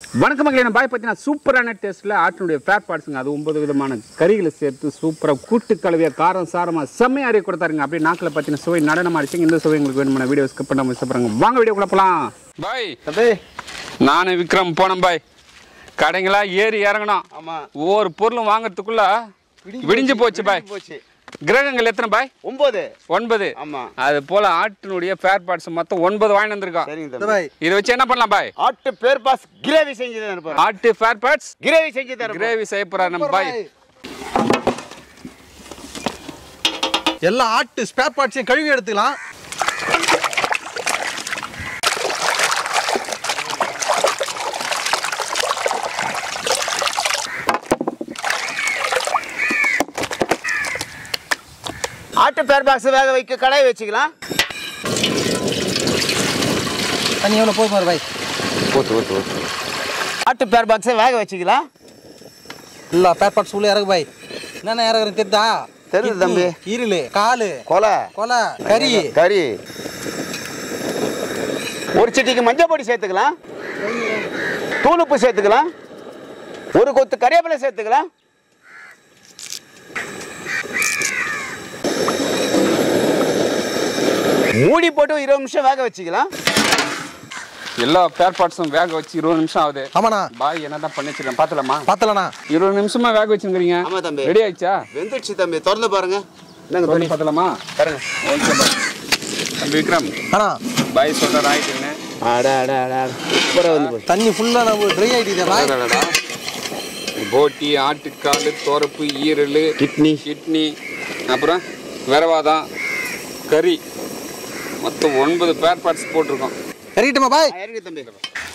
வணக்கம் மக்களே நம்ம பாய் பார்த்தீங்கன்னா சூப்பரான டேஸ்ட்டில் ஆட்டினுடைய ஃபேர் பார்ட்ஸுங்க அது ஒன்பது விதமான கறிகளை சேர்த்து சூப்பராக கூட்டு கலவையாக காரம் சாரமாக செம்மையாக அறிய கொடுத்தாருங்க அப்படியே நாக்கில் பார்த்தீங்கன்னா சுவை நடனம் அடிச்சுங்க இந்த சுவை உங்களுக்கு வேணுமான வீடியோ ஸ்கிப் பண்ணாமல் இஷ்டப்படுறாங்க வாங்க வீடியோ குழப்பலாம் பாய் தம்பி நானும் விக்ரம் போனோம் பாய் கடைங்களா ஏறி இறங்கணும் ஆமா ஒவ்வொரு பொருளும் வாங்குறதுக்குள்ள விடிஞ்சு போச்சு பாய் போச்சு கிரகங்கள் எத்தனை பாய் ஒன்பது ஒன்பது ஆமா அது போல ஆட்டினுடைய ஃபேர் பார்ட்ஸ் மொத்தம் ஒன்பது வாங்கிட்டு வந்திருக்கோம் சரிங்க தம்பி இதை வச்சு என்ன பண்ணலாம் பாய் ஆட்டு பேர் பாஸ் கிரேவி செஞ்சு தரேன் பாரு ஆட்டு ஃபேர் பார்ட்ஸ் கிரேவி செஞ்சு தரேன் கிரேவி செய்ய போறாரு நம்ம பாய் எல்லா ஆட்டு ஸ்பேர் பார்ட்ஸையும் கழுவி எடுத்துக்கலாம் ஆட்டு பேர் பாக்ஸ் வேக வைக்க கடாய் வச்சுக்கலாம் தண்ணி எவ்வளோ போதும் பாரு பாய் ஊத்து ஊத்து ஊத்து ஆட்டு பேர் பாக்ஸை வேக வச்சுக்கலாம் எல்லா ஸ்பேர் பார்ட்ஸ் உள்ள இறகு பாய் என்னென்ன இறகுறது தெரியுதா தெரியுது தம்பி. ஈரல் காலு கொலை கொலை கறி கறி ஒரு சிட்டிக்கு மஞ்சள் பொடி சேர்த்துக்கலாம் தூளுப்பு சேர்த்துக்கலாம் ஒரு கொத்து கறிவேப்பிலை சேர்த்துக்கலாம் மூடி போட்டு ஒரு இருபது நிமிஷம் வேக வச்சுக்கலாம் எல்லா ஃபேர் பார்ட்ஸும் வேக வச்சு இருபது நிமிஷம் ஆகுது ஆமாண்ணா பாய் என்னதான் பண்ணி வச்சிருக்கேன் பார்த்தலாமா பார்த்தலண்ணா இருபது நிமிஷமா வேக வச்சிருக்கீங்க ஆமா தம்பி. ரெடி ஆயிடுச்சா வெந்துடுச்சு தம்பி திறந்து பாருங்க என்னங்க பண்ணி பார்த்தலாமா பாருங்க ஓகே பாய் தம்பி விக்ரம் அண்ணா பாய் சொல்ற ஆயிட்டுங்க அடா அடா அடா சூப்பராக வந்து போச்சு. தண்ணி ஃபுல்லாக நம்ம ட்ரை ஆகிட்டு பாய் அடடடா. போட்டி ஆட்டுக்கால் தோரப்பு ஈரல் கிட்னி கிட்னி அப்புறம் விரவாதம் கறி மொத்தம் ஒன்பது பேர் பார்ட்ஸ் போட்டிருக்கோம் கறிட்டுமா பாய் ஆ, இறங்கு தம்பி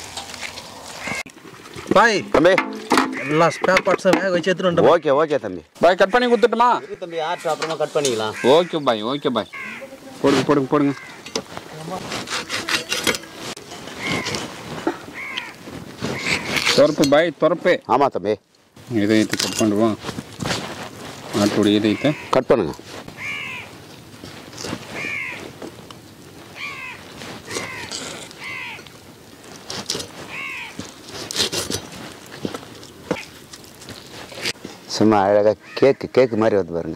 பாய் தம்பி எல்லா ஸ்பேர் பார்ட்ஸும் வேக வச்சு எடுத்துட்டு வந்துட்டோம் ஓகே ஓகே தம்பி பாய் கட் பண்ணி கொடுத்துட்டுமா இரு தம்பி ஆட்டு அப்புறமா கட் பண்ணிக்கலாம் ஓகே பாய் ஓகே பாய் போடுங்க போடுங்க போடுங்க துறப்பு பாய் துறப்பு ஆமா தம்பி இதயத்தை கட் பண்ணுவோம் ஆட்டுடைய இதயத்தை கட் பண்ணுங்க சும்மா அழகா கேக்கு கேக்கு மாதிரி வந்து பாருங்க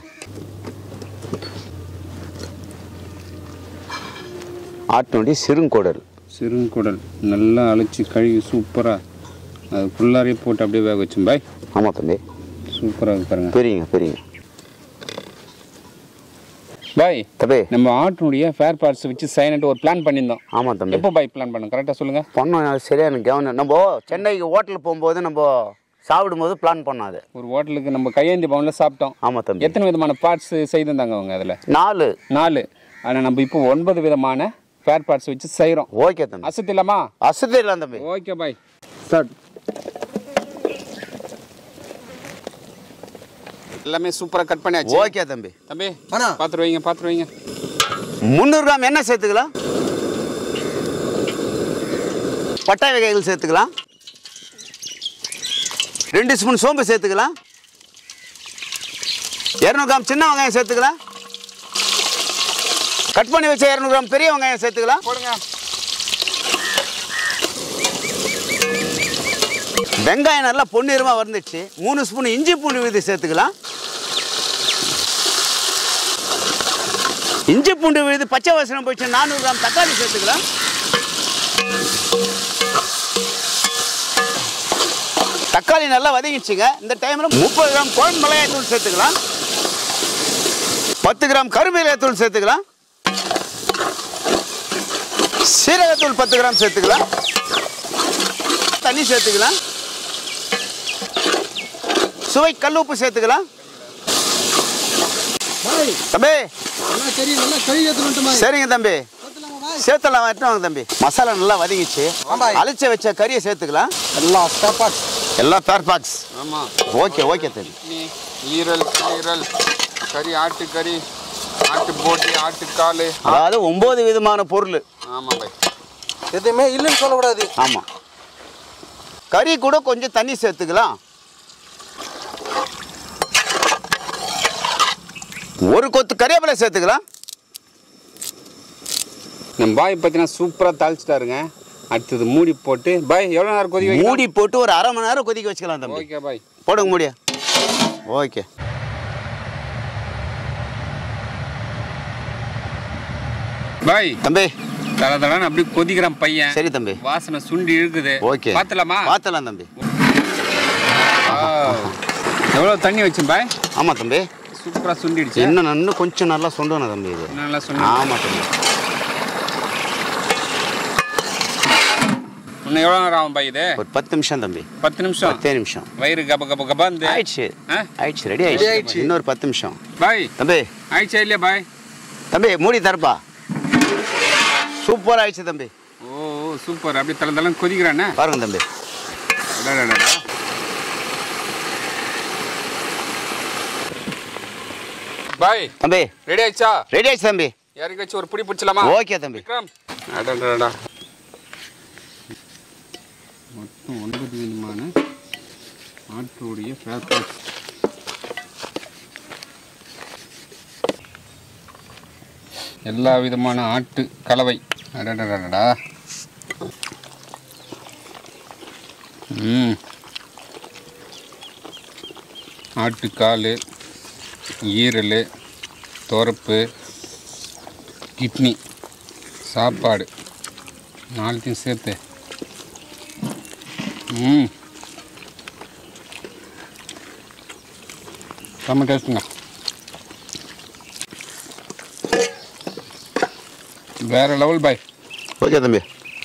ஆட்டினுடைய சிறுங்கோடல் சிறுங்குடல் நல்லா அழைச்சி கழுவி சூப்பராக அது ஃபுல்லாகவே போட்டு அப்படியே வேக வச்சோம் பாய் ஆமா தம்பி சூப்பராக இருக்கு பாருங்க பெரியங்க பெரியங்க பாய் தம்பி நம்ம ஆட்டினுடைய ஃபேர் பார்ட்ஸ் வச்சு சைனட்டு ஒரு பிளான் பண்ணியிருந்தோம் ஆமா தம்பி எப்போ பாய் பிளான் பண்ணோம் கரெக்டாக சொல்லுங்கள் பண்ணோம் சரியான கவனம் நம்ம சென்னைக்கு ஹோட்டல் போகும்போது நம்ம சாப்பிடும்போது பிளான் பண்ணோம் அது ஒரு ஹோட்டலுக்கு நம்ம கையேந்தி பவனில் சாப்பிட்டோம் ஆமா தம்பி எத்தனை விதமான பார்ட்ஸ் செய்திருந்தாங்க அவங்க அதில் நாலு நாலு ஆனால் நம்ம இப்போ ஒன்பது விதமான ஃபேர் பார்ட்ஸ் வச்சு செய்கிறோம் ஓகே தம்பி அசத்து இல்லாமா அசதி இல்லை தம்பி ஓகே பாய் ஸ்டார்ட் எல்லாமே சூப்பராக கட் பண்ணியாச்சு ஓகே தம்பி தம்பி அண்ணா. பார்த்துட்டு வைங்க பார்த்துட்டு வைங்க முந்நூறு கிராம் எண்ணெய் சேர்த்துக்கலாம் பட்டாய் வகைகள் சேர்த்துக்கலாம் ரெண்டு ஸ்பூன் சோம்பு சேர்த்துக்கலாம் இரநூறு கிராம் சின்ன வெங்காயம் சேர்த்துக்கலாம் கட் பண்ணி வச்ச இரநூறு கிராம் பெரிய வெங்காயம் சேர்த்துக்கலாம் போடுங்க வெங்காயம் நல்லா பொன்னிறமாக வந்துடுச்சு மூணு ஸ்பூன் இஞ்சி பூண்டு விழுது சேர்த்துக்கலாம் இஞ்சி பூண்டு விழுது பச்சை வாசனம் போயிடுச்சு நானூறு கிராம் தக்காளி சேர்த்துக்கலாம் தக்காளி நல்லா வதங்கிடுச்சுங்க இந்த டைமில் முப்பது கிராம் குழம்பு மிளகாய் தூள் சேர்த்துக்கலாம் பத்து கிராம் கருமிளகாய் தூள் சேர்த்துக்கலாம் சீரகத்தூள் பத்து கிராம் சேர்த்துக்கலாம் தண்ணி சேர்த்துக்கலாம் சுவை கல் உப்பு சேர்த்துக்கலாம் பாய் தம்பி நல்லா கறி நல்லா கழுவி எடுத்துட்டு வந்துட்டோம் பாய் சரிங்க தம்பி பார்த்துலாமா பாய் சேர்த்தலாம் வரட்டும் வாங்க தம்பி மசாலா நல்லா வதங்கிச்சு ஆமா. அழிச்ச வச்ச கறியை சேர்த்துக்கலாம் எல்லா ஸ்பேர் பார்ட்ஸ் எல்லாம் பேர் பாக்ஸ் ஆமாம் ஓகே ஓகே தம்பி கிட்னி ஈரல் ஈரல் கறி ஆட்டு கறி ஆட்டு போட்டி ஆட்டுக்கால் அதாவது ஒன்பது விதமான பொருள் ஆமாம் பாய் எதுவுமே இல்லைன்னு சொல்லக்கூடாது ஆமாம் கறி கூட கொஞ்சம் தண்ணி சேர்த்துக்கலாம் ஒரு கொத்து கறிவேப்பிலை சேர்த்துக்கலாம் நம்ம பாய் பார்த்தீங்கன்னா சூப்பராக தாளிச்சிட்டாருங்க அடுத்தது மூடி போட்டு பாய் எவ்வளோ நேரம் கொதி வைக்கணும் மூடி போட்டு ஒரு அரை மணி நேரம் கொதிக்க வச்சுக்கலாம் தம்பி ஓகே பாய் போடுங்க மூடியா ஓகே பாய் தம்பி தல தலன்னு அப்படியே கொதிக்கிறான் பையன் சரி தம்பி வாசனை சுண்டி இழுக்குது ஓகே பார்த்தலாமா பார்த்தலாம் தம்பி எவ்வளோ தண்ணி வச்சேன் பாய் ஆமாம் தம்பி சூப்பராக சுண்டிடுச்சு இன்னும் இன்னும் கொஞ்சம் நல்லா சொண்டணும் தம்பி இது நல்லா சொன்ன ஆமாம் தம்பி இன்னும் எவ்வளோ நேரம் ஆகும் பாய் இது ஒரு பத்து நிமிஷம் தம்பி பத்து நிமிஷம் பத்தே நிமிஷம் வயிறு கப கப கபாந்து ஆயிடுச்சு ஆ? ஆயிடுச்சு ரெடி ஆயிடுச்சு இன்னொரு பத்து நிமிஷம் பாய் தம்பி ஆயிடுச்சா இல்லையா பாய் தம்பி மூடி தரப்பா சூப்பர் ஆயிடுச்சு தம்பி ஓ ஓ, சூப்பர் அப்படியே தலை தலை கொதிக்கிறானே பாருங்க தம்பி அடடடடா. பாய் தம்பி ரெடி ஆயிடுச்சா ரெடி ஆயிடுச்சு தம்பி யாருக்கு வச்சு ஒரு பிடி பிடிச்சலாமா ஓகே தம்பி விக்ரம் அடடடா மொத்தம் ஒன்பது விதமான ஆட்டோடைய ஃபேர் பார்ட்ஸ் எல்லா விதமான ஆட்டு கலவை அடடடடா ம் ஆட்டுக்கால் ஈரல் துவரப்பு கிட்னி சாப்பாடு நாலுத்தையும் சேர்த்து ம் செம்ம டேஸ்ட்டுங்க வேற லெவல் பாய் ஓகே தம்பி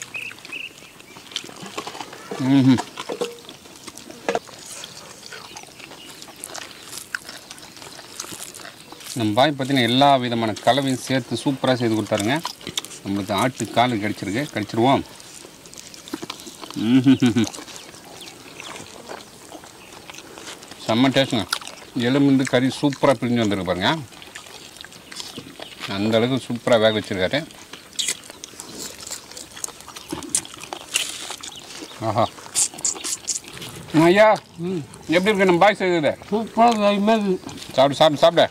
ம் நம்ம பாய் பார்த்தீங்கன்னா எல்லா விதமான கலவையும் சேர்த்து சூப்பராக செய்து கொடுத்தாருங்க நம்மளுக்கு ஆட்டு கால் கிடச்சிருக்கு கிடச்சிருவோம் ம்ஹும்ஹும். செம்ம டேஸ்ட்டுங்க எலும்புந்து கறி சூப்பராக பிரிஞ்சு வந்திருக்கு பாருங்க அந்த அளவுக்கு சூப்பராக வேக வச்சிருக்காரு ஆஹா ஐயா எப்படி இருக்கு நம்ம பாய் செய்தது சாப்பிடு சாப்பிடு சாப்பிடு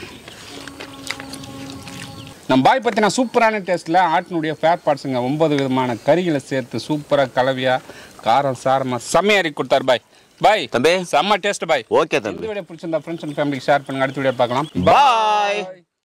நம்ம பாய் பற்றின சூப்பரான டேஸ்ட்டில் ஆட்டினுடைய ஃபேர் பார்ட்ஸுங்க ஒன்பது விதமான கறிகளை சேர்த்து சூப்பராக கலவையாக காரம் சாரமாக செம்மையாரி கொடுத்தாரு பாய் பாய் தம்பி செம்ம டேஸ்ட் பாய் ஓகே இந்த தம்பி வீடியோ பிடிச்சிருந்தா ஃப்ரெண்ட்ஸ் அண்ட் ஃபேமிலிக்கு ஷேர் பண்ணுங்க அடுத்த வீடியோ பார்க்கலாம் பாய்